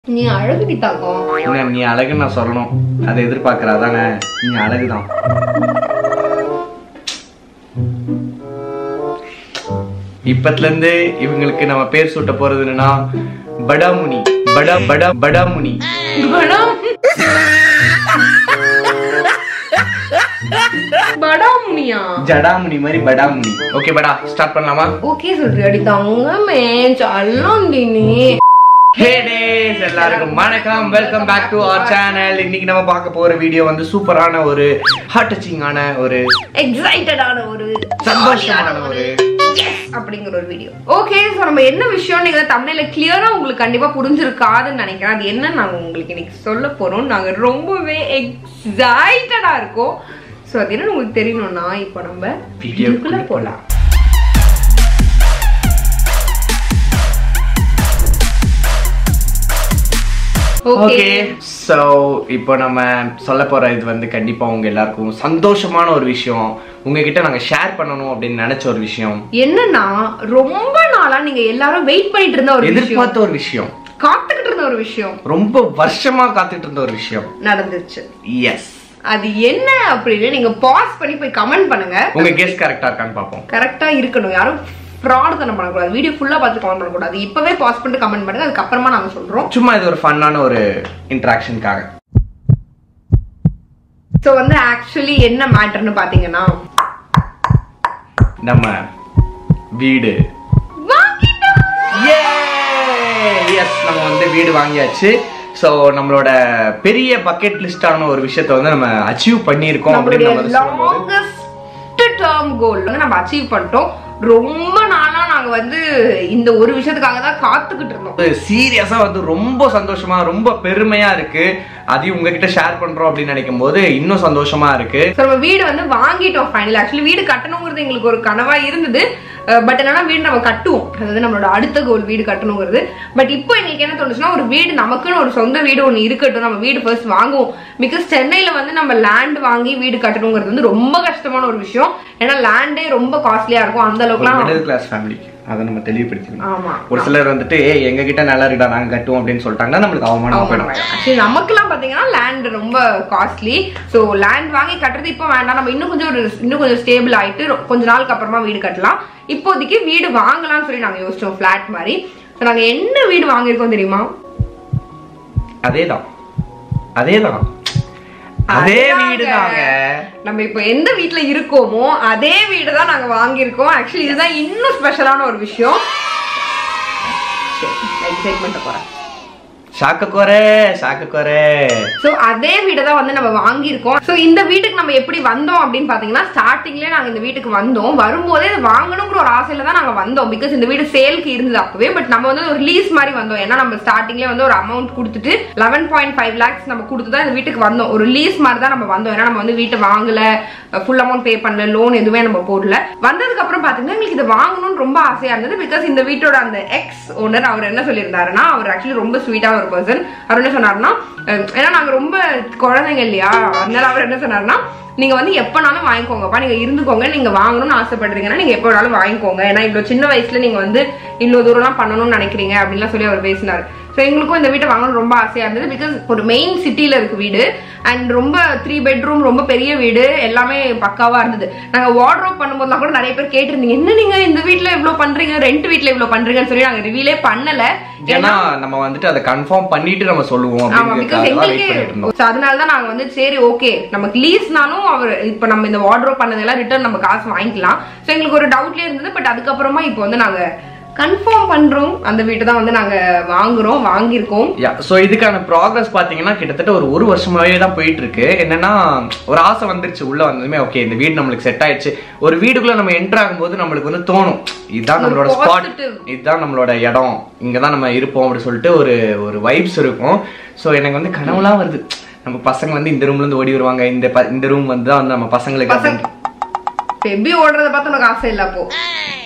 நீ அழகுடி தங்கம் என்ன நீ அழகுன்னு நான் சொல்லணும் அதை எதிர்பார்க்கற அதானே நீ அழகுதான் இப்பத்துல இருந்து இவங்களுக்கு நம்ம பேர் சூட்ட போறது என்னன்னா படாமுனி படா படா படாமுனி படம் படாமுனியா ஜடாமுனி மாதிரி படாமுனி ஓகே படா ஸ்டார்ட் பண்ணலாமா ஓகே சொல்றியாடி தங்கமே சொல்லண்டி நீ ஹே டேஸ் எல்லாருக்கும் வணக்கம் welcome back to our channel இன்னைக்கு நம்ம பார்க்க போற வீடியோ வந்து சூப்பரான ஒரு ஹார்ட் டச்சிங்கான ஒரு எக்ஸைட்டடான ஒரு சந்தோஷமான ஒரு Yes அப்படிங்கிற ஒரு வீடியோ ஓகே ஸோ நம்ம என்ன விஷயம் நீங்க தமிழ்ல கிளியரா உங்களுக்கு கண்டிப்பா புரிஞ்சிருக்காதுன்னு நினைக்கிறேன் அது என்ன நாங்க உங்களுக்கு இன்னைக்கு சொல்ல போறோம் நாங்க ரொம்பவே எக்ஸைட்டடா இருக்கோம் ஸோ அது என்ன உங்களுக்கு தெரியணும்னா இப்போ நம்ம Video வீடியோக்குள்ள க்குள்ள போலாம் ஓகே ஓகே சோ இப்போ நம்ம சொல்ல போற இது வந்து கண்டிப்பா உங்க எல்லாருக்கும் சந்தோஷமான ஒரு விஷயம் உங்ககிட்ட நாங்க ஷேர் பண்ணணும் அப்படின்னு நினைச்ச ஒரு விஷயம் என்னன்னா ரொம்ப நாளா நீங்க எல்லாரும் வெயிட் பண்ணிட்டு இருந்த ஒரு விஷயம் எதிர்பார்த்த ஒரு விஷயம் காத்துக்கிட்டு இருந்த ஒரு விஷயம் ரொம்ப வருஷமா காத்துட்டு இருந்த ஒரு விஷயம் நடந்துச்சு எஸ் அது என்ன அப்படின்னு நீங்க பாஸ் பண்ணி போய் கமெண்ட் பண்ணுங்க உங்க கெஸ் கரெக்டா இருக்கான்னு பார்ப்போம் கரெக்டா இருக்கணும் யாரும் ஃப்ராட் தனம் பண்ணக்கூடாது வீடியோ ஃபுல்லா பார்த்து கமெண்ட் பண்ணக்கூடாது இப்பவே பாஸ் பண்ணிட்டு கமெண்ட் பண்ணுங்க அதுக்கப்புறமா நாங்க சொல்றோம் சும்மா இது ஒரு ஃபன்னான ஒரு இன்ட்ராக்ஷனுக்காக ஸோ வந்து ஆக்சுவலி என்ன மேட்டர்னு பாத்தீங்கன்னா நம்ம வீடு வாங்கிட்டோம். எஸ் நம்ம வந்து வீடு வாங்கியாச்சு ஸோ நம்மளோட பெரிய பக்கெட் லிஸ்டான ஒரு விஷயத்தை வந்து நம்ம அச்சீவ் பண்ணியிருக்கோம் அப்படின்னு நம்மளுடைய நம்ம வந்து சொல்லும்போது லாங்கஸ்ட் டேர்ம் கோல் வந்து நம்ம அச்சீவ் பண்ணிட்டோம் ரொம்ப நாளா நாங்க வந்து இந்த ஒரு விஷயத்துக்காக தான் காத்துக்கிட்டு இருந்தோம் சீரியஸா வந்து ரொம்ப சந்தோஷமா ரொம்ப பெருமையா இருக்கு அதையும் உங்ககிட்ட ஷேர் பண்றோம் அப்படின்னு நினைக்கும் போது இன்னும் சந்தோஷமா இருக்கு ஸோ நம்ம வீடு வந்து வாங்கிட்டோம் ஃபைனல் ஆக்சுவலி வீடு கட்டணுங்கிறது எங்களுக்கு ஒரு கனவா இருந்தது பட் என்னன்னா வீடு நம்ம கட்டுவோம் அதாவது நம்மளோட அடுத்த கோல் வீடு கட்டணுங்கிறது பட் இப்போ எங்களுக்கு என்ன தோணுச்சுன்னா ஒரு வீடு நமக்குன்னு ஒரு சொந்த வீடு ஒன்று இருக்கட்டும் நம்ம வீடு ஃபர்ஸ்ட் வாங்குவோம் பிகாஸ் சென்னையில வந்து நம்ம லேண்ட் வாங்கி வீடு கட்டணுங்கிறது வந்து ரொம்ப கஷ்டமான ஒரு விஷயம் ஏன்னா லேண்டே ரொம்ப காஸ்ட்லியா இருக்கும் அந்த அளவுக்குலாம் மிடில் கிளாஸ் ஃபேமிலிக்கு அதை நம்ம தெளிவுபடுத்திக்கணும் ஆமா ஒரு சிலர் வந்துட்டு ஏ எங்க கிட்ட நல்லா இருக்குடா நாங்க கட்டுவோம் அப்படின்னு சொல்லிட்டாங்கன்னா நம்மளுக்கு அவமானம் போயிடும் ஆக்சுவலி நமக்குலாம் பாத்தீங்கன்னா லேண்ட் ரொம்ப காஸ்ட்லி ஸோ லேண்ட் வாங்கி கட்டுறது இப்போ வேண்டாம் நம்ம இன்னும் கொஞ்சம் ஒரு இன்னும் கொஞ்சம் ஸ்டேபிள் ஆயிட்டு ரொ- கொஞ்ச நாளுக்கு அப்புறமா வீடு கட்டலாம் இப்போதைக்கு வீடு வாங்கலாம்னு சொல்லி நாங்க யோசிச்சோம் ஃபிளாட் மாதிரி ஸோ நாங்க என்ன வீடு வாங்கியிருக்கோம் தெரியுமா அதேதான் அதேதான் அதே அதுதாங்க. வீடு தாங்க நம்ம இப்போ எந்த வீட்ல இருக்கோமோ அதே வீடு தான் நாங்க வாங்கியிருக்கோம் ஆக்சுவலி இதுதான் இன்னும் ஸ்பெஷலான ஒரு விஷயம் எக்ஸைட்மெண்ட் போறேன் சாக்க குறை சாக்க குறை சோ அதே வீடை தான் வந்து நம்ம வாங்கியிருக்கோம் சோ இந்த வீட்டுக்கு நம்ம எப்படி வந்தோம் அப்படின்னு பாத்தீங்கன்னா ஸ்டார்டிங்ல நாங்க இந்த வீட்டுக்கு வந்தோம் வரும்போதே இது வாங்கணுங்கிற ஒரு ஆசையில தான் நாங்க வந்தோம் பிகாஸ் இந்த வீடு சேல்க்கு இருந்தது அப்பவே பட் நம்ம வந்து ஒரு லீஸ் மாதிரி வந்தோம் ஏன்னா நம்ம ஸ்டார்டிங்ல வந்து ஒரு அமௌண்ட் கொடுத்துட்டு லெவன் பாயிண்ட் ஃபைவ் லேக்ஸ் நம்ம கொடுத்து தான் இந்த வீட்டுக்கு வந்தோம் ஒரு லீஸ் மாதிரி தான் நம்ம வந்தோம் ஏன்னா நம்ம வந்து வீட்டை வாங்கல ஃபுல் அமௌண்ட் பே பண்ணல லோன் எதுவுமே நம்ம போடல வந்ததுக்கு அப்புறம் பாத்தீங்கன்னா எங்களுக்கு இது வாங்கணும்னு ரொம்ப ஆசையா இருந்தது பிகாஸ் இந்த வீட்டோட அந்த எக்ஸ் ஓனர் அவர் என்ன சொல்லியிருந்தாருன்னா அவர் ஆக்சுவலி ரொம்ப ஸ்வீட்டான ஒரு பர்சன் அவர் என்ன சொன்னாருன்னா அஹ், ஏன்னா நாங்க ரொம்ப குழந்தைங்க இல்லையா அதனால அவர் என்ன சொன்னாருன்னா நீங்க வந்து எப்பனாலும் வாங்கிக்கோங்கப்பா நீங்க இருந்துக்கோங்க நீங்க வாங்கணும்னு ஆசைப்படுறீங்கன்னா நீங்க எப்ப வேணாலும் வாங்கிக்கோங்க ஏன்னா இவ்வளவு சின்ன வயசுல நீங்க வந்து இவ்வளவு தூரம்லாம் பண்ணணும்னு நினைக்கிறீங்க அப்படின்லாம் சொல்லி அவர் பேசினாரு ஸோ எங்களுக்கும் இந்த வீட்டை வாங்கணும் ரொம்ப ஆசையா இருந்தது பிகாஸ் ஒரு மெயின் சிட்டில இருக்கு வீடு அண்ட் ரொம்ப த்ரீ பெட்ரூம் ரொம்ப பெரிய வீடு எல்லாமே பக்காவா இருந்தது நாங்க வார்ட்ரோப் பண்ணும்போதுலாம் கூட நிறைய பேர் கேட்டிருந்தீங்க என்ன நீங்க இந்த வீட்ல இவ்வளவு பண்றீங்க ரெண்ட் வீட்ல இவ்வளவு பண்றீங்கன்னு சொல்லி நாங்க ரிவீலே பண்ணல ஏன்னா நம்ம வந்துட்டு அதை கன்ஃபார்ம் பண்ணிட்டு நம்ம சொல்லுவோம் ஆமா பிகாஸ் அப்படிங்கிறதுக்காக வெயிட் எங்களுக்கு பண்ணிட்டு இருந்தோம் So, அதனால தான் நாங்க வந்து சரி ஓகே நமக்கு லீஸ்னாலும் அவர் இப்ப நம்ம இந்த வார்ட்ரோப் பண்ணதெல்லாம் ரிட்டர்ன் நம்ம காசு வாங்கிக்கலாம் சோ எங்களுக்கு ஒரு டவுட்லயே இருந்தது பட் அதுக்கப்புறமா இப்போ வந்து நாங்க கன்ஃபார்ம் பண்றோம் அந்த வீட்டை தான் வந்து நாங்க வாங்குறோம் வாங்கியிருக்கோம் ஸோ இதுக்கான ப்ராக்ரஸ் பார்த்தீங்கன்னா கிட்டத்தட்ட ஒரு ஒரு வருஷமாவே தான் போயிட்டு இருக்கு என்னன்னா ஒரு ஆசை வந்துருச்சு உள்ள வந்ததுமே ஓகே இந்த வீடு நம்மளுக்கு செட் ஆயிடுச்சு ஒரு வீடுக்குள்ள நம்ம என்டர் ஆகும்போது நம்மளுக்கு வந்து தோணும் இதுதான் நம்மளோட ஒரு ஸ்பாட் positive. இதுதான் நம்மளோட இடம் இங்க தான் நம்ம இருப்போம் அப்படின்னு சொல்லிட்டு ஒரு ஒரு வைப்ஸ் இருக்கும் ஸோ எனக்கு வந்து கனவுலாம் வருது நம்ம பசங்க வந்து இந்த ரூம்ல இருந்து ஓடி வருவாங்க இந்த ப- இந்த ரூம் வந்து தான் வந்து நம்ம பசங்களுக்கு பசங்க அப்படின்னு. பெபி ஓடுறத பார்த்து உனக்கு ஆசை இல்ல அப்போ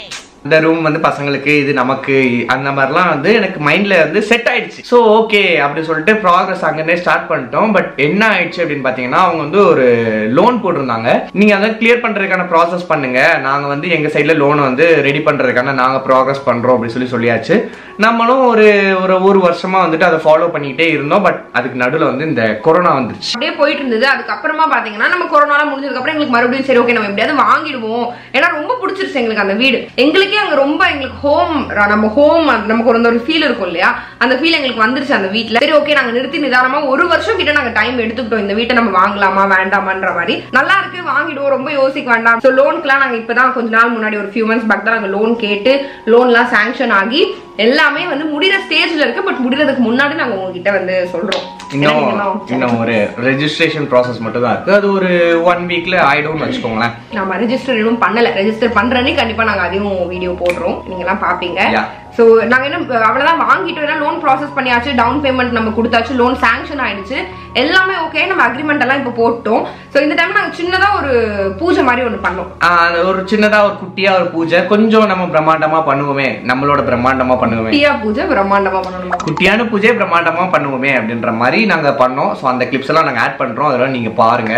இந்த ரூம் வந்து பசங்களுக்கு இது நமக்கு அந்த மாதிரிலாம் வந்து எனக்கு மைண்ட்ல வந்து செட் ஆயிடுச்சு ஸோ ஓகே அப்படின்னு சொல்லிட்டு ப்ராக்ரஸ் அங்கேருந்தே ஸ்டார்ட் பண்ணிட்டோம் பட் என்ன ஆயிடுச்சு அப்படின்னு பார்த்தீங்கன்னா அவங்க வந்து ஒரு லோன் போட்டிருந்தாங்க நீங்க அதை கிளியர் பண்றதுக்கான ப்ராசஸ் பண்ணுங்க நாங்க வந்து எங்க சைட்ல லோனை வந்து ரெடி பண்றதுக்கான நாங்க ப்ராக்ரஸ் பண்றோம் அப்படின்னு சொல்லி சொல்லியாச்சு நம்மளும் ஒரு ஒரு ஒரு வருஷமா வந்துட்டு அதை ஃபாலோ பண்ணிக்கிட்டே இருந்தோம் பட் அதுக்கு நடுவில் வந்து இந்த கொரோனா வந்துருச்சு அப்படியே போயிட்டு இருந்தது அதுக்கப்புறமா பாத்தீங்கன்னா நம்ம கொரோனா முடிஞ்சதுக்கு அப்புறம் எங்களுக்கு மறுபடியும் சரி ஓகே நம்ம எப்படியாவது வாங்கிடுவோம் ஏன்னா ரொம்ப பிடிச்சிருச்சு எங்களுக்கு அந்த வீடு எங்களுக்கே அங்க ரொம்ப எங்களுக்கு ஹோம் நம்ம ஹோம் நமக்கு ஒரு ஒரு ஃபீல் இருக்கும் இல்லையா அந்த ஃபீல் எங்களுக்கு வந்துருச்சு அந்த வீட்ல சரி ஓகே நாங்க நிறுத்தி நிதானமா ஒரு வருஷம் கிட்ட நாங்க டைம் எடுத்துக்கிட்டோம் இந்த வீட்டை நம்ம வாங்கலாமா வேண்டாமான்ற மாதிரி நல்லா இருக்கு வாங்கிடுவோம் ரொம்ப யோசிக்க வேண்டாம் ஸோ லோனுக்குலாம் நாங்க இப்பதான் கொஞ்ச நாள் முன்னாடி ஒரு ஃபியூ மந்த்ஸ் பேக் தான் நாங்க லோன் கேட்டு லோன்லாம் சாங்ஷன் ஆகி எல்லாமே வந்து முடிகிற ஸ்டேஜ்ல இருக்கு பட் முடிகிறதுக்கு முன்னாடி நாங்க உங்ககிட்ட வந்து சொல்றோம் ஏன்னா இன்னும் நீங்கெல்லாம் இன்னும் ஒரு ரெஜிஸ்ட்ரேஷன் ப்ராசஸ் மட்டும் தான் இருக்கு அது ஒரு ஒன் வீக்ல ஆயிடும்னு வச்சுக்கோங்களேன் நாம ரெஜிஸ்டர் இன்னும் பண்ணல ரெஜிஸ்டர் பண்றேனே கண்டிப்பா நாங்க அதையும் வீடியோ போடுறோம் நீங்க எல்லாம் பாப்பீங்க Yeah. சோ நாங்க என்ன அவ்வளவுதான் வாங்கிட்டோம் ஏன்னா லோன் ப்ராசஸ் பண்ணியாச்சு டவுன் பேமெண்ட் நம்ம கொடுத்தாச்சு லோன் சாங்ஷன் ஆயிடுச்சு எல்லாமே ஓகே நம்ம அக்ரிமெண்ட் எல்லாம் இப்போ போட்டோம் சோ இந்த டைம் நாங்க சின்னதா ஒரு பூஜை மாதிரி ஒண்ணு பண்ணோம் ஆஹ் அது ஒரு சின்னதா ஒரு குட்டியா ஒரு பூஜை கொஞ்சம் நம்ம பிரம்மாண்டமா பண்ணுவோமே நம்மளோட பிரம்மாண்டமா பண்ணுவோமே குட்டியா பூஜை பிரம்மாண்டமா பண்ணணுமா குட்டியான பூஜை பிரம்மாண்டமா பண்ணுவோமே அப்படின்ற மாதிரி நாங்க பண்ணோம் ஸோ அந்த கிளிப்ஸ் எல்லாம் நாங்க ஆட் பண்றோம் அதெல்லாம் நீங்க பாருங்க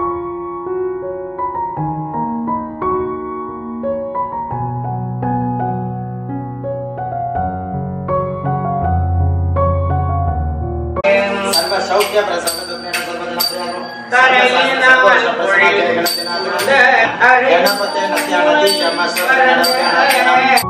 सर्व सौख्य प्रसन्न दुर्गण सर्वजन गणपते नस्यानति शमस्व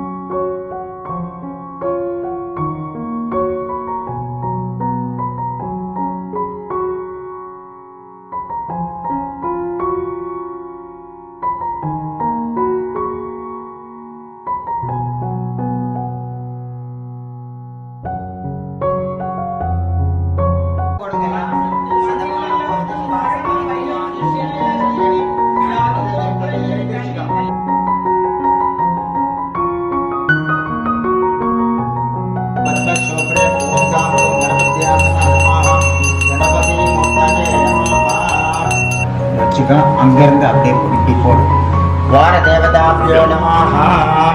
வச்சுக்கோ அங்கிருந்து அப்படியே இப்படி போடு வார தேவதாபியோ நமாக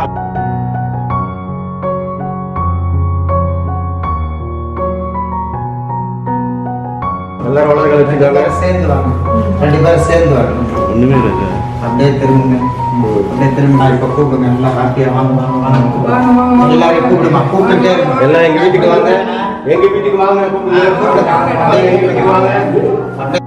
ரெண்டு பேரும் சேர்ந்து வாங்க ரெண்டு பேரும் சேர்ந்து வாங்க ஒண்ணுமே இல்லை அப்படியே திரும்புங்க அப்படியே திரும்ப நான் இப்ப கூப்பிடுங்க எல்லாம் ஹாப்பியா வாங்க வாங்க வாங்க எல்லாரையும் கூப்பிடுமா கூப்பிட்டுட்டே இருங்க எல்லாம் எங்க வீட்டுக்கு வாங்க எங்க வீட்டுக்கு வாங்க கூப்பிடுங்க. அப்படியே எங்க வீட்டுக்கு வாங்க அப்படியே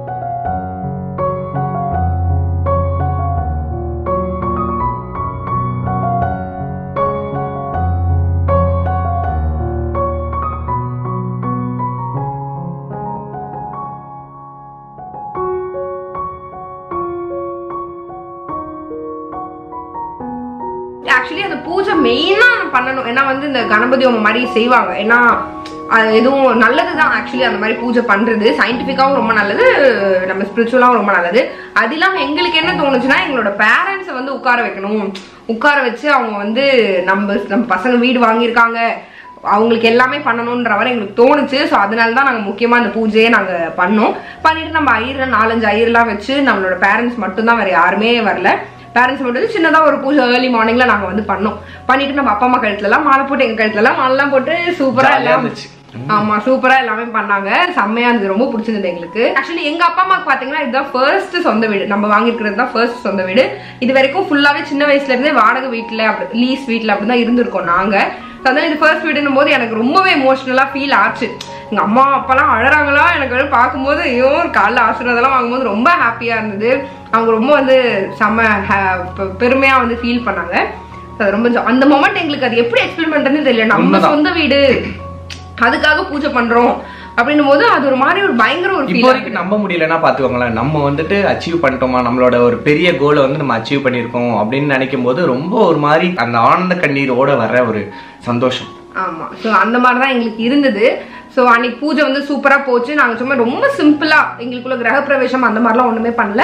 ஆக்சுவலி அந்த பூஜை மெயினா பண்ணணும் ஏன்னா வந்து இந்த கணபதி ஹோமம் மாதிரி செய்வாங்க ஏன்னா அது எதுவும் நல்லதுதான் ஆக்சுவலி அந்த மாதிரி பூஜை பண்றது சயின்டிஃபிக்காவும் ரொம்ப நல்லது நம்ம ஸ்பிரிச்சுவலாவும் ரொம்ப நல்லது அது இல்லாம எங்களுக்கு என்ன தோணுச்சுன்னா எங்களோட பேரண்ட்ஸை வந்து உட்கார வைக்கணும் உட்கார வச்சு அவங்க வந்து நம்ம நம்ம பசங்க வீடு வாங்கியிருக்காங்க அவங்களுக்கு எல்லாமே பண்ணணுன்ற வரை எங்களுக்கு தோணுச்சு ஸோ அதனால தான் நாங்கள் முக்கியமாக அந்த பூஜையை நாங்கள் பண்ணோம் பண்ணிட்டு நம்ம ஐயர் நாலஞ்சு ஐயர்லாம் வச்சு நம்மளோட பேரண்ட்ஸ் மட்டும்தான் வேற யாருமே வரல பேரண்ட்ஸ் மட்டும் சின்னதாக ஒரு பூஜை ஏர்லி மார்னிங்ல நாங்கள் வந்து பண்ணோம் பண்ணிட்டு நம்ம அப்பா அம்மா கழுத்துலலாம் மாலை போட்டு எங்கள் கழுத்துலலாம் மாலைலாம் போட்டு சூப்பராக Jolly ஆ எல்லாம் இருந்துச்சு. ஆமா சூப்பரா எல்லாமே பண்ணாங்க செம்மையா இருந்தது ரொம்ப பிடிச்சிருந்தது எங்களுக்கு ஆக்சுவலி எங்க அப்பா அம்மாக்கு பாத்தீங்கன்னா இதுதான் ஃபர்ஸ்ட் சொந்த வீடு நம்ம வாங்கியிருக்கிறது தான் ஃபர்ஸ்ட் சொந்த வீடு இது வரைக்கும் ஃபுல்லாவே சின்ன வயசுல இருந்தே வாடகை வீட்டுல அப்படி லீஸ் வீட்டுல அப்படிதான் இருந்திருக்கோம் நாங்க So, அதனால இது ஃபர்ஸ்ட் வீடுன்னும் போது எனக்கு ரொம்பவே எமோஷனலா ஃபீல் ஆச்சு எங்க அம்மா அப்பாலாம் அழறாங்களா எனக்கு வந்து பார்க்கும்போது ஐயோ ஒரு காலைல ஆசீர்வாதம்லாம் வாங்கும்போது ரொம்ப ஹாப்பியா இருந்தது அவங்க ரொம்ப வந்து செம்ம ha- பெ- பெருமையா வந்து ஃபீல் பண்ணாங்க So, அது ரொம்ப ஜா- அந்த மொமெண்ட் எங்களுக்கு அது எப்படி எக்ஸ்பிளைன் பண்றதுன்னு தெரியல நம்ம உண்மைதான். சொந்த வீடு அதுக்காக பூஜை பண்றோம் அப்படின்னும் போது அது ஒரு மாதிரி ஒரு பயங்கர ஒரு இப்போ ஃபீல் வரைக்கும் நம்ப முடியலன்னா பாத்துக்கோங்களேன் நம்ம வந்துட்டு அச்சீவ் பண்ணிட்டோமா நம்மளோட ஒரு பெரிய கோலை வந்து நம்ம அச்சீவ் பண்ணியிருக்கோம் அப்படின்னு நினைக்கும் போது ரொம்ப ஒரு மாதிரி அந்த ஆனந்த கண்ணீரோட வர ஒரு சந்தோஷம் ஆமா சோ அந்த மாதிரி தான் எங்களுக்கு இருந்தது சோ அன்னைக்கு பூஜை வந்து சூப்பரா போச்சு நாங்க சும்மா ரொம்ப சிம்பிளா எங்களுக்குள்ள கிரக பிரவேசம் அந்த மாதிரிலாம் ஒண்ணுமே பண்ணல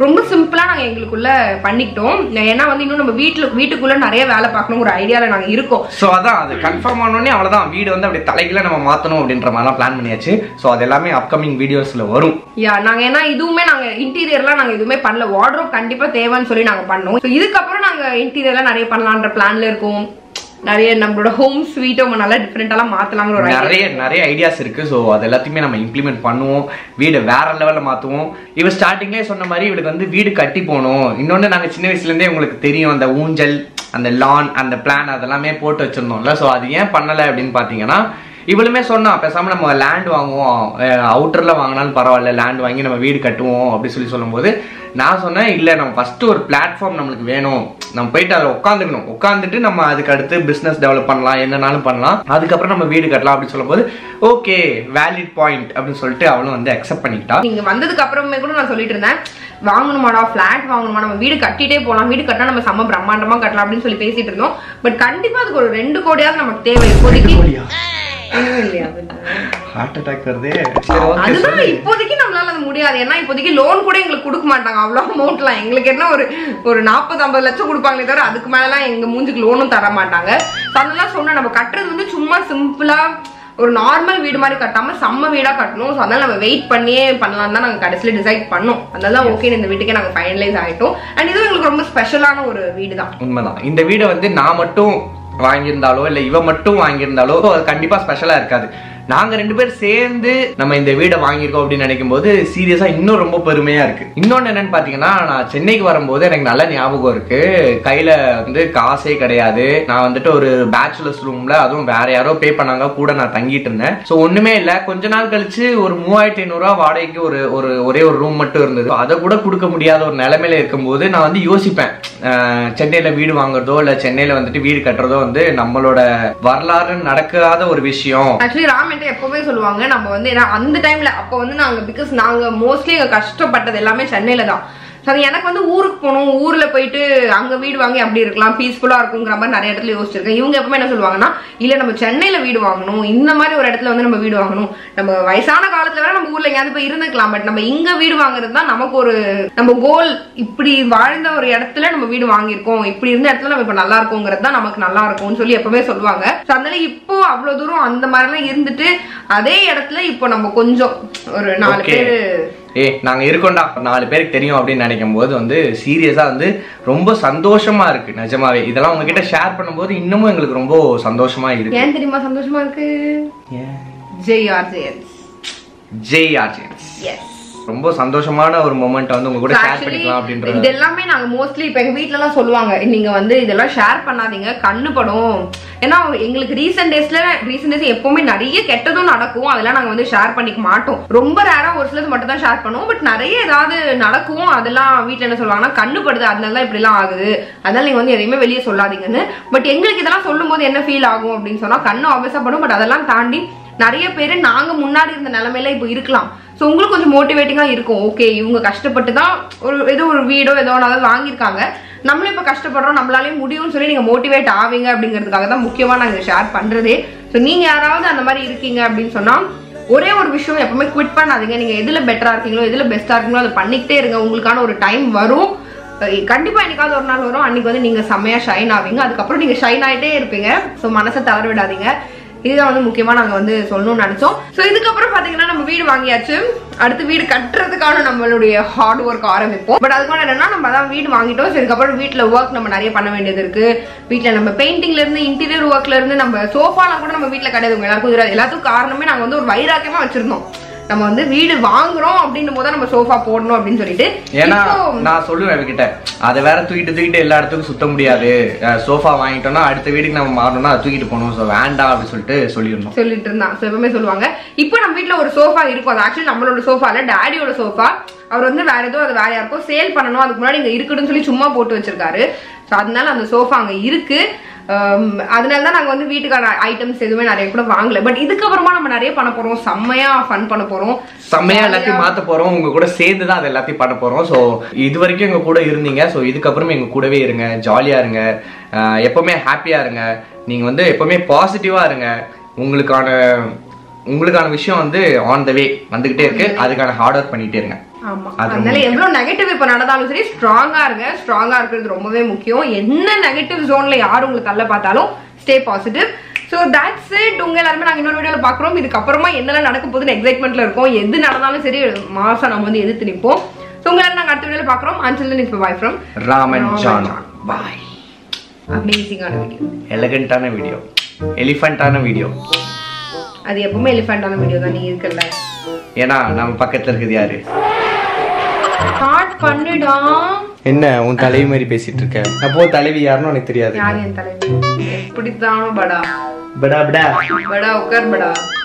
ரொம்ப சிம்பிளா நாங்க எங்களுக்குள்ள பண்ணிக்கிட்டோம் ஏன்னா வந்து இன்னும் நம்ம வீட்டுல வீட்டுக்குள்ள நிறைய வேலை பார்க்கணும் ஒரு ஐடியால நாங்க இருக்கோம் ஸோ அதான் அது கன்ஃபார்ம் ஆனோடனே அவ்வளோதான் வீடு வந்து அப்படியே தலைகீழ நம்ம மாற்றணும் அப்படின்ற மாதிரிலாம் பிளான் பண்ணியாச்சு ஸோ அது எல்லாமே அப்கமிங் வீடியோஸில் வரும் யா நாங்க ஏன்னா இதுவுமே நாங்க இன்டீரியர்லாம் நாங்க எதுவுமே பண்ணல வார்ட்ரோப் கண்டிப்பா தேவைன்னு சொல்லி நாங்க பண்ணோம் So, இதுக்கப்புறம் நாங்க இன்டீரியர்லாம் நிறைய பண்ணலான்ற பிளான்ல இருக்கோம் நிறைய நம்மளோட ஹோம் ஸ்வீட்டும் நல்லா டிஃப்ரெண்டாலாம் மாத்தலாங்கிற ஒரு idea. நிறைய நிறைய ஐடியாஸ் இருக்கு ஸோ அது எல்லாத்தையுமே நம்ம இம்ப்ளிமெண்ட் பண்ணுவோம் வீடு வேற லெவலில் மாற்றுவோம் இவ ஸ்டார்டிங்லேயே சொன்ன மாதிரி இவளுக்கு வந்து வீடு கட்டி போகணும் இன்னொன்று நாங்கள் சின்ன வயசுலேருந்தே உங்களுக்கு தெரியும் அந்த ஊஞ்சல் அந்த லான் அந்த பிளான் அதெல்லாமே போட்டு வச்சிருந்தோம்ல ஸோ அது ஏன் பண்ணலை அப்படின்னு பார்த்தீங்கன்னா இவளுமே சொன்னா பேசாம நம்ம லேண்ட் வாங்குவோம் அவுட்டர்ல வாங்கினாலும் பரவாயில்ல லேண்ட் வாங்கி நம்ம வீடு கட்டுவோம் அப்படி சொல்லி சொல்லும்போது நான் சொன்னேன் இல்ல நம்ம ஃபர்ஸ்ட் ஒரு பிளாட்ஃபார்ம் நம்மளுக்கு வேணும் நம்ம போயிட்டு அதில் உட்காந்துக்கணும் உட்காந்துட்டு நம்ம அதுக்கு அடுத்து பிசினஸ் டெவலப் பண்ணலாம் என்னனாலும் பண்ணலாம் அதுக்கப்புறம் நம்ம வீடு கட்டலாம் அப்படின்னு சொல்லும்போது ஓகே வேலிட் பாயிண்ட் அப்படின்னு சொல்லிட்டு அவளும் வந்து அக்செப்ட் பண்ணிக்கிட்டா நீங்க வந்ததுக்கு அப்புறமே கூட நான் சொல்லிட்டு இருந்தேன் வாங்கணுமாடா ஃபிளாட் வாங்கணுமா நம்ம வீடு கட்டிட்டே போலாம் வீடு கட்டினா நம்ம செம்ம பிரம்மாண்டமா கட்டலாம் அப்படின்னு சொல்லி பேசிட்டு இருந்தோம் பட் கண்டிப்பா அதுக்கு ஒரு ரெண்டு கோடியாவது நமக்கு தேவை இப்போதைக்கு ஒண்ணும் இல்லையா அது? ஹார்ட் அட்டாக் வருதே சரி ஓகே அதுதான் இப்போதைக்கு நம்மளால அது முடியாது ஏன்னா இப்போதைக்கு லோன் கூட எங்களுக்கு கொடுக்க மாட்டாங்க அவ்வளவு அமௌண்ட்லாம் எங்களுக்கு என்ன ஒரு ஒரு நாற்பது ஐம்பது லட்சம் கொடுப்பாங்களே தவிர அதுக்கு மேலாம் எங்க மூஞ்சுக்கு லோனும் தர மாட்டாங்க So அதெல்லாம் சொன்னா நம்ம கட்டுறது வந்து சும்மா சிம்பிளா ஒரு நார்மல் வீடு மாதிரி கட்டாம செம்ம வீடா கட்டணும் ஸோ அதனால நம்ம வெயிட் பண்ணியே பண்ணலாம் தான் நாங்க கடைசியில டிசைட் பண்ணோம் அதனால ஓகே இந்த வீட்டுக்கே நாங்க ஃபைனலைஸ் ஆயிட்டோம் அண்ட் இதுவும் எங்களுக்கு ரொம்ப ஸ்பெஷலான ஒரு வீடு தான் உண்மைதான் இந்த வீடை வந்து நான் மட்டும் வாங்கியிருந்தாலோ இல்ல இவ மட்டும் வாங்கியிருந்தாலோ அது கண்டிப்பா ஸ்பெஷலா இருக்காது நாங்க ரெண்டு பேர் சேர்ந்து நம்ம இந்த வீடை வாங்கியிருக்கோம் அப்படின்னு நினைக்கும் போது சீரியஸா இன்னும் ரொம்ப பெருமையா இருக்கு இன்னொன்னு என்னன்னு பாத்தீங்கன்னா நான் சென்னைக்கு வரும்போது எனக்கு நல்ல ஞாபகம் இருக்கு கையில வந்து காசே கிடையாது நான் வந்துட்டு ஒரு பேச்சுலர்ஸ் ரூம்ல அதுவும் வேற யாரோ பே பண்ணாங்க கூட நான் தங்கிட்டு இருந்தேன் சோ ஒண்ணுமே இல்ல கொஞ்ச நாள் கழிச்சு ஒரு மூவாயிரத்தி ஐநூறு ரூபா வாடகைக்கு ஒரு ஒரு ஒரே ஒரு ரூம் மட்டும் இருந்தது அதை கூட கொடுக்க முடியாத ஒரு நிலைமையில இருக்கும்போது நான் வந்து யோசிப்பேன் அஹ் சென்னையில வீடு வாங்குறதோ இல்ல சென்னையில வந்துட்டு வீடு கட்டுறதோ வந்து நம்மளோட வரலாறு நடக்காத ஒரு விஷயம் ஆக்சுவலி ராம் என்கிட்ட எப்பவுமே சொல்லுவாங்க நம்ம வந்து ஏன்னா அந்த டைம்ல அப்போ வந்து நாங்க பிகாஸ் நாங்க மோஸ்ட்லி எங்க கஷ்டப்பட்டது எல்லாமே சென்னையில தான் So, அது எனக்கு வந்து ஊருக்கு போகணும் ஊர்ல போயிட்டு அங்க வீடு வாங்கி அப்படி இருக்கலாம் பீஸ்ஃபுல்லா இருக்குங்கிற மாதிரி நிறைய இடத்துல யோசிச்சிருக்கேன் இவங்க எப்பவுமே என்ன சொல்லுவாங்கன்னா இல்ல நம்ம சென்னையில வீடு வாங்கணும் இந்த மாதிரி ஒரு இடத்துல வந்து நம்ம வீடு வாங்கணும் நம்ம வயசான காலத்துல வேற நம்ம ஊர்ல எங்கேயாவது போய் இருந்துக்கலாம் பட் நம்ம இங்க வீடு வாங்குறது தான் நமக்கு ஒரு நம்ம கோல் இப்படி வாழ்ந்த ஒரு இடத்துல நம்ம வீடு வாங்கியிருக்கோம் இப்படி இருந்த இடத்துல நம்ம இப்ப நல்லா இருக்கோங்கிறது தான் நமக்கு நல்லா இருக்கும்னு சொல்லி எப்பவுமே சொல்லுவாங்க So, அதனால இப்போ அவ்வளவு தூரம் அந்த மாதிரிலாம் இருந்துட்டு அதே இடத்துல இப்போ நம்ம கொஞ்சம் ஒரு நாலு Okay. பேரு ஏ நாங்க இருக்கோம்டா நாலு பேருக்கு தெரியும் அப்படின்னு நினைக்கும் போது வந்து சீரியஸா வந்து ரொம்ப சந்தோஷமா இருக்கு நிஜமாவே இதெல்லாம் உங்ககிட்ட ஷேர் பண்ணும்போது இன்னமும் எங்களுக்கு ரொம்ப சந்தோஷமா இருக்கு ஏன் தெரியுமா சந்தோஷமா இருக்கு ஜெய் ஆர் ஜெயன்ஸ் ஜெய் ஆர்ஜியன்ஸ் எஸ் ரொம்ப சந்தோஷமான ஒரு மொமெண்ட் வந்து உங்க கூட ஷேர் Actually, பண்ணிக்கலாம் இது அப்படின்றது எல்லாமே நாங்க மோஸ்ட்லி இப்ப எங்க வீட்ல எல்லாம் சொல்லுவாங்க நீங்க வந்து இதெல்லாம் ஷேர் பண்ணாதீங்க கண்ணு படும் ஏன்னா எங்களுக்கு ரீசெண்ட் டேஸ்ல ரீசெண்ட் டேஸ் எப்பவுமே நிறைய கெட்டதும் நடக்கும் அதெல்லாம் நாங்க வந்து ஷேர் பண்ணிக்க மாட்டோம் ரொம்ப ரேரா ஒரு சிலது மட்டும் தான் ஷேர் பண்ணுவோம் பட் நிறைய ஏதாவது நடக்கும் அதெல்லாம் வீட்ல என்ன சொல்லுவாங்கன்னா கண்ணு படுது அதனால தான் இப்படி எல்லாம் ஆகுது அதனால நீங்க வந்து எதையுமே வெளியே சொல்லாதீங்கன்னு பட் எங்களுக்கு இதெல்லாம் சொல்லும் போது என்ன ஃபீல் ஆகும் அப்படின்னு சொன்னா கண்ணு ஆபீஸா படும் பட் அதெல்லாம் தாண்டி நிறைய பேர் நாங்க முன்னாடி இருந்த நிலைமையில இப்போ இருக்கலாம் ஸோ உங்களுக்கு கொஞ்சம் மோட்டிவேட்டிங்கா இருக்கும் ஓகே இவங்க கஷ்டப்பட்டு தான் ஒரு ஏதோ ஒரு வீடோ ஏதோ ஒன்றாவது வாங்கியிருக்காங்க நம்மளும் இப்போ கஷ்டப்படுறோம் நம்மளாலே முடியும்னு சொல்லி நீங்க மோட்டிவேட் ஆவீங்க அப்படிங்கிறதுக்காக தான் முக்கியமா நாங்க ஷேர் பண்றதே ஸோ நீங்க யாராவது அந்த மாதிரி இருக்கீங்க அப்படின்னு சொன்னா ஒரே ஒரு விஷயம் எப்பவுமே குவிட் பண்ணாதீங்க நீங்க எதுல பெட்டரா இருக்கீங்களோ எதுல பெஸ்டா இருக்கீங்களோ அதை பண்ணிக்கிட்டே இருங்க உங்களுக்கான ஒரு டைம் வரும் அஹ் கண்டிப்பா என்னைக்காவது ஒரு நாள் வரும் அன்னைக்கு வந்து நீங்க செம்மையா ஷைன் ஆவீங்க அதுக்கப்புறம் நீங்க ஷைன் ஆயிட்டே இருப்பீங்க ஸோ மனசை தளர விடாதீங்க இதுதான் வந்து முக்கியமா நாங்க வந்து சொல்லணும்னு நினைச்சோம் ஸோ இதுக்கப்புறம் பாத்தீங்கன்னா நம்ம வீடு வாங்கியாச்சு அடுத்து வீடு கட்டுறதுக்கான நம்மளுடைய ஹார்ட் ஒர்க் ஆரம்பிப்போம் பட் அதுக்கான என்னன்னா நம்ம அதான் வீடு வாங்கிட்டோம் சரி இதுக்கப்புறம் வீட்டுல ஒர்க் நம்ம நிறைய பண்ண வேண்டியது இருக்கு வீட்டுல நம்ம பெயிண்டிங்ல இருந்து இன்டீரியர் ஒர்க்ல இருந்து நம்ம சோஃபாலாம் கூட நம்ம வீட்டுல கிடையாது உங்க எல்லாருக்கும் தெரியாது எல்லாத்துக்கும் காரணமே நாங்க வந்து ஒரு வைராக்கியமா வச்சிருந்தோம் நம்ம வந்து வீடு வாங்குறோம் அப்படின்னும் போது நம்ம சோஃபா போடணும் அப்படின்னு சொல்லிட்டு ஏன்னா இப்போ நான் சொல்லுவேன் இவகிட்ட அதை வேற தூக்கிட்டு தூக்கிட்டு எல்லா இடத்துக்கும் சுத்த முடியாது சோஃபா வாங்கிட்டோம்னா அடுத்த வீட்டுக்கு நம்ம மாறணும்னா அதை தூக்கிட்டு போகணும் ஸோ வேண்டாம் அப்படின்னு சொல்லிட்டு சொல்லியிருந்தோம் சொல்லிட்டு இருந்தான் So, எப்பவுமே சொல்லுவாங்க இப்போ நம்ம வீட்ல ஒரு சோஃபா இருக்கும் அது ஆக்சுவலி நம்மளோட சோஃபா இல்ல டேடியோட சோஃபா அவர் வந்து வேற ஏதோ அது வேற யாருக்கோ சேல் பண்ணணும் அதுக்கு முன்னாடி இங்க இருக்குன்னு சொல்லி சும்மா போட்டு வச்சிருக்காரு ஸோ அதனால அந்த சோஃபா அங்க இருக்கு Um, அதனால தான் நாங்க வந்து வீட்டுக்கான ஐட்டம்ஸ் எதுவுமே நிறைய கூட வாங்கல பட் இதுக்கப்புறமா நம்ம நிறைய பண்ண போறோம் செம்மையா ஃபன் பண்ண போறோம் செம்மையா எல்லாத்தையும் மாத்த போறோம் உங்க கூட சேர்ந்து தான் அது எல்லாத்தையும் பண்ண போறோம் ஸோ இது வரைக்கும் எங்க கூட இருந்தீங்க ஸோ இதுக்கப்புறம் எங்க கூடவே இருங்க ஜாலியா இருங்க அஹ் எப்பவுமே ஹாப்பியா இருங்க நீங்க வந்து எப்பவுமே பாசிட்டிவா இருங்க உங்களுக்கான உங்களுக்கான விஷயம் வந்து ஆன் த வே வந்துகிட்டே இருக்கு அதுக்கான ஹார்ட் ஒர்க் பண்ணிட்டே இருங்க ஆமா அது அதனால எவ்வளவு நெகட்டிவ் இப்ப நடந்தாலும் சரி ஸ்ட்ராங்கா இருங்க ஸ்ட்ராங்கா இருக்கிறது ரொம்பவே முக்கியம் என்ன நெகட்டிவ் ஜோன்ல யார் உங்களுக்கு தள்ள பார்த்தாலும் stay positive so that's it உங்க எல்லாருமே நாங்க இன்னொரு வீடியோல பாக்குறோம் இதுக்கப்புறமா என்னெல்லாம் நடக்க போகுதுன்னு எக்ஸைட்மெண்ட்ல இருக்கோம் எது நடந்தாலும் சரி மாசம் நம்ம வந்து எதிர்த்து நிப்போம் ஸோ உங்க எல்லாரும் நாங்க அடுத்த வீடியோல பாக்குறோம் அன்சில் இப்போ bye from Raman John bye அமேசிங்கான வீடியோ எலகண்டான வீடியோ எலிஃபண்டான வீடியோ அது எப்பவுமே எலிஃபண்டான வீடியோ தான் நீ இருக்கல ஏன்னா நம்ம பக்கத்துல இருக்குது யாரு ஸ்டார்ட் பண்ணுடா என்ன உன் தலைவி மாதிரி பேசிட்டு இருக்க அப்போ தலைவி யாருன்னு உனக்கு தெரியாது யார் என் தலைவி எப்படித்தானோ படா படா படா படா உட்கார் படா